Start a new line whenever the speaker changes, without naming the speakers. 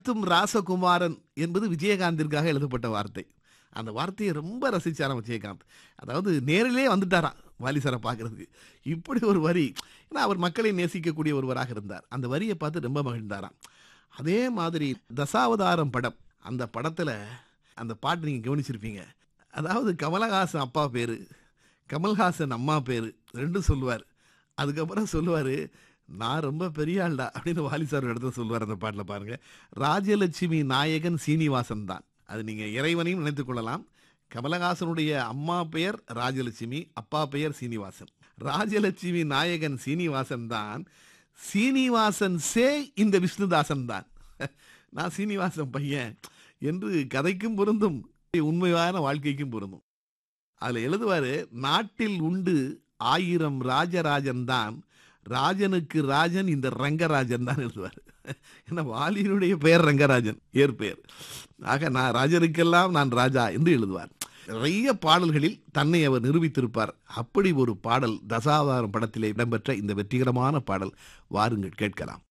தும் ராசகுமாரன் என்பது விஜயகாந்திற்காக எழுதப்பட்ட வார்த்தை அந்த வார்த்தையை ரொம்ப ரசிச்சாராம் விஜயகாந்த் அதாவது நேரிலே வந்துட்டாராம் வாலிசரை பார்க்கறதுக்கு இப்படி ஒரு வரி ஏன்னா அவர் மக்களை நேசிக்கக்கூடிய ஒருவராக இருந்தார் அந்த வரியை பார்த்து ரொம்ப மகிழ்ந்தாராம் அதே மாதிரி தசாவதாரம் படம் அந்த படத்தில் அந்த பாட்டு நீங்கள் கவனிச்சிருப்பீங்க அதாவது கமலஹாசன் அப்பா பேர் கமல்ஹாசன் அம்மா பேர் ரெண்டும் சொல்லுவார் அதுக்கப்புறம் சொல்லுவார் நான் ரொம்ப பெரிய ஆள்டா அப்படின்னு வாலி சார் ஒரு இடத்துல சொல்லுவார் அந்த பாட்டில் பாருங்க ராஜலட்சுமி நாயகன் சீனிவாசன் தான் அது நீங்கள் இறைவனையும் நினைத்துக் கொள்ளலாம் கமலஹாசனுடைய அம்மா பெயர் ராஜலட்சுமி அப்பா பெயர் சீனிவாசன் ராஜலட்சுமி நாயகன் சீனிவாசன் தான் சீனிவாசன் சே இந்த விஷ்ணுதாசன் தான் நான் சீனிவாசன் பையன் என்று கதைக்கும் பொருந்தும் உண்மையான வாழ்க்கைக்கும் பொருந்தும் அதில் எழுதுவார் நாட்டில் உண்டு ஆயிரம் ராஜராஜன் தான் ராஜனுக்கு ராஜன் இந்த ரங்கராஜன் தான் எழுதுவார் ஏன்னா வாலியினுடைய பெயர் ரங்கராஜன் ஏற்பெயர் ஆக நான் ராஜனுக்கெல்லாம் நான் ராஜா என்று எழுதுவார் நிறைய பாடல்களில் தன்னை அவர் நிரூபித்திருப்பார் அப்படி ஒரு பாடல் தசாவதாரம் படத்திலே இடம்பெற்ற இந்த வெற்றிகரமான பாடல் வாருங்கள் கேட்கலாம்